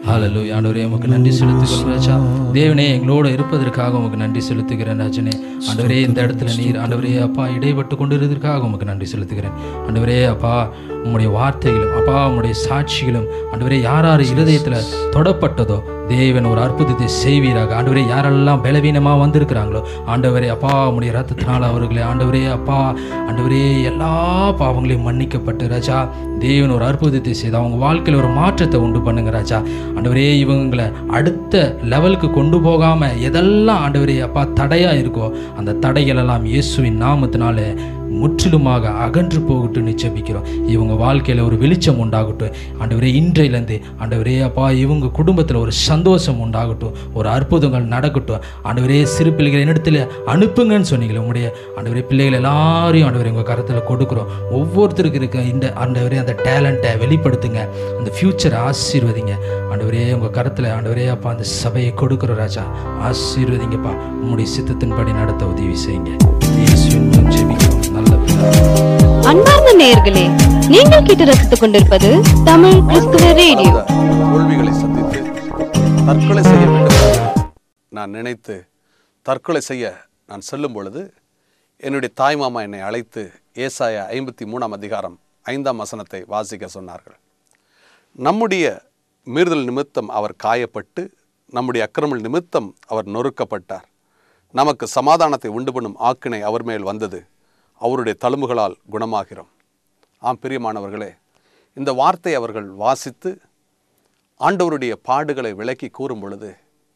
ஹalleluya ஆண்டவரே உமக்கு நன்றி செலுத்துகிறோம் ராஜா தேவனே எங்களோடு இருப்பதற்காக உமக்கு நன்றி செலுத்துகிறேன் ராஜனே ஆண்டவரே இந்த இடத்துல நீர் ஆண்டவரே அப்பா இடைப்பட்டு கொண்டிருப்பதற்காக உமக்கு நன்றி செலுத்துகிறேன் ஆண்டவரே அப்பா உம்முடைய வார்த்தைகளும் அப்பா உம்முடைய சாட்சிகளும் ஆண்டவரே யார் யார் இருதயத்தில் தொடப்பட்டதோ தேவன் ஒரு அற்புதத்தை செய்வீராக ஆண்டவரே யாரெல்லாம் பலவீனமாக வந்திருக்கிறாங்களோ ஆண்டவரே அப்பா உம்முடைய ரத்தத்தினால் அவர்களே ஆண்டவரே அப்பா ஆண்டவரே எல்லா பாவங்களையும் மன்னிக்கப்பட்டு ராஜா தேவன் ஒரு அற்புதத்தை செய்து அவங்க வாழ்க்கையில் ஒரு மாற்றத்தை உண்டு பண்ணுங்க ராஜா ஆண்டவரே இவங்களை அடுத்த லெவலுக்கு கொண்டு போகாமல் எதெல்லாம் ஆண்டவரே அப்பா தடையாக இருக்கோ அந்த தடைகள் எல்லாம் இயேசுவின் நாமத்தினால முற்றிலுமாக அகன்று போகட்டும் நிச்சபிக்கிறோம் இவங்க வாழ்க்கையில் ஒரு வெளிச்சம் உண்டாகட்டும் ஆண்டவரே இன்றையிலேருந்து ஆண்டவரே அப்பா இவங்க குடும்பத்தில் ஒரு சந்தோஷம் உண்டாகட்டும் ஒரு அற்புதங்கள் நடக்கட்டும் ஆண்டவரே சிறு பிள்ளைகள் என்னிடத்தில் அனுப்புங்கன்னு சொன்னீங்களே உங்களுடைய ஆண்டவரே பிள்ளைகள் எல்லாரையும் ஆண்டவரே உங்கள் கரத்தில் கொடுக்குறோம் ஒவ்வொருத்தருக்கு இருக்க இந்த ஆண்டவரே அந்த டேலண்ட்டை வெளிப்படுத்துங்க அந்த ஃப்யூச்சரை ஆசீர்வதிங்க ஆண்டவரே உங்கள் கரத்தில் ஆண்டவரே அப்பா அந்த சபையை கொடுக்குறோம் ராஜா ஆசீர்வதிங்கப்பா உங்களுடைய சித்தத்தின்படி நடத்த உதவி செய்யுங்க இயேசுவின் மூலம் ஜெபிக்கிறோம் நல்ல பிதாவே. அன்பார்ந்த நேயர்களே நீங்கள் கேட்டு ரசித்துக் கொண்டிருப்பது தமிழ் கிறிஸ்துவ ரேடியோ அந்த தோல்விகளை சந்தித்து தற்கொலை செய்ய வேண்டும் என்று நான் நினைத்து தற்கொலை செய்ய நான் செல்லும் பொழுது என்னுடைய தாய் மாமா என்னை அழைத்து ஏசாயா ஐம்பத்தி மூணாம் அதிகாரம் ஐந்தாம் வசனத்தை வாசிக்க சொன்னார்கள் நம்முடைய மீறுதல் நிமித்தம் அவர் காயப்பட்டு நம்முடைய அக்கிரமல் நிமித்தம் அவர் நொறுக்கப்பட்டார் நமக்கு சமாதானத்தை உண்டு பண்ணும் ஆக்கினை அவர் மேல் வந்தது அவருடைய தழும்புகளால் குணமாகிறோம் ஆம் பிரியமானவர்களே இந்த வார்த்தை அவர்கள் வாசித்து ஆண்டவருடைய பாடுகளை விளக்கி கூறும் பொழுது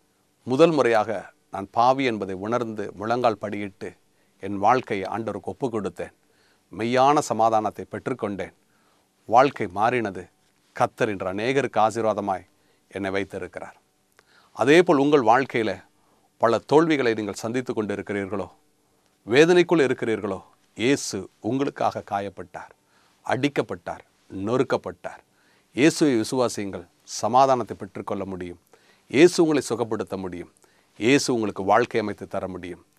முதல் முறையாக நான் பாவி என்பதை உணர்ந்து முழங்கால் படியிட்டு என் வாழ்க்கையை ஆண்டவருக்கு ஒப்பு கொடுத்தேன் மெய்யான சமாதானத்தை பெற்றுக்கொண்டேன் வாழ்க்கை மாறினது கத்தர் என்ற அநேகருக்கு ஆசீர்வாதமாய் என்னை வைத்திருக்கிறார் அதேபோல் உங்கள் வாழ்க்கையில் பல தோல்விகளை நீங்கள் சந்தித்து கொண்டு இருக்கிறீர்களோ வேதனைக்குள் இருக்கிறீர்களோ இயேசு உங்களுக்காக காயப்பட்டார் அடிக்கப்பட்டார் நொறுக்கப்பட்டார் இயேசுவை விசுவாசியுங்கள் சமாதானத்தை பெற்றுக்கொள்ள முடியும் இயேசு உங்களை சுகப்படுத்த முடியும் இயேசு உங்களுக்கு வாழ்க்கை அமைத்து தர முடியும்